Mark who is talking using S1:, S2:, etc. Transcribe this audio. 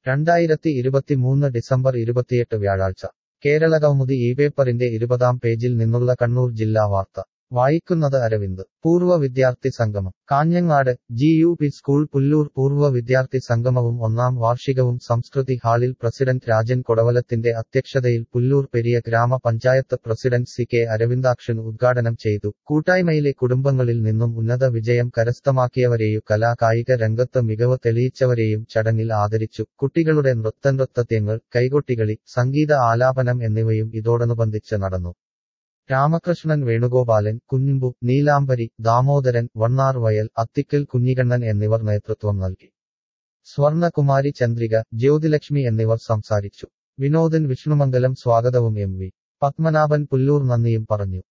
S1: രണ്ടായിരത്തി ഇരുപത്തിമൂന്ന് ഡിസംബർ ഇരുപത്തിയെട്ട് വ്യാഴാഴ്ച കേരളകൗമുദി ഈ പേപ്പറിന്റെ ഇരുപതാം പേജിൽ നിന്നുള്ള കണ്ണൂർ ജില്ലാ വാർത്ത വായിക്കുന്നത് അരവിന്ദ് പൂർവ്വ വിദ്യാർത്ഥി സംഗമം Kanhangad G U P school Pullur പൂർവ്വ വിദ്യാർത്ഥി സംഗമവും ഒന്നാം വാർഷികവും സംസ്കൃതി ഹാളിൽ പ്രസിഡന്റ് രാജൻ കൊടവലത്തിന്റെ അധ്യക്ഷതയിൽ പുല്ലൂർ പെരിയ ഗ്രാമപഞ്ചായത്ത് പ്രസിഡന്റ് സി കെ അരവിന്ദാക്ഷൻ ഉദ്ഘാടനം ചെയ്തു കൂട്ടായ്മയിലെ കുടുംബങ്ങളിൽ നിന്നും ഉന്നത വിജയം കരസ്ഥമാക്കിയവരെയും കലാ കായിക രംഗത്ത് മികവ് തെളിയിച്ചവരെയും ചടങ്ങിൽ ആദരിച്ചു കുട്ടികളുടെ നൃത്തനൃത്തത്യങ്ങൾ കൈകൊട്ടികളി സംഗീത ആലാപനം എന്നിവയും ഇതോടനുബന്ധിച്ച് നടന്നു രാമകൃഷ്ണൻ വേണുഗോപാലൻ കുഞ്ഞിമ്പു നീലാംബരി ദാമോദരൻ വണ്ണാർ വയൽ അത്തിക്കൽ കുഞ്ഞികണ്ണൻ എന്നിവർ നേതൃത്വം നൽകി സ്വർണകുമാരി ചന്ദ്രിക ജ്യോതിലക്ഷ്മി എന്നിവർ സംസാരിച്ചു വിനോദൻ വിഷ്ണുമംഗലം സ്വാഗതവും എം വി പത്മനാഭൻ പുല്ലൂർ നന്ദിയും പറഞ്ഞു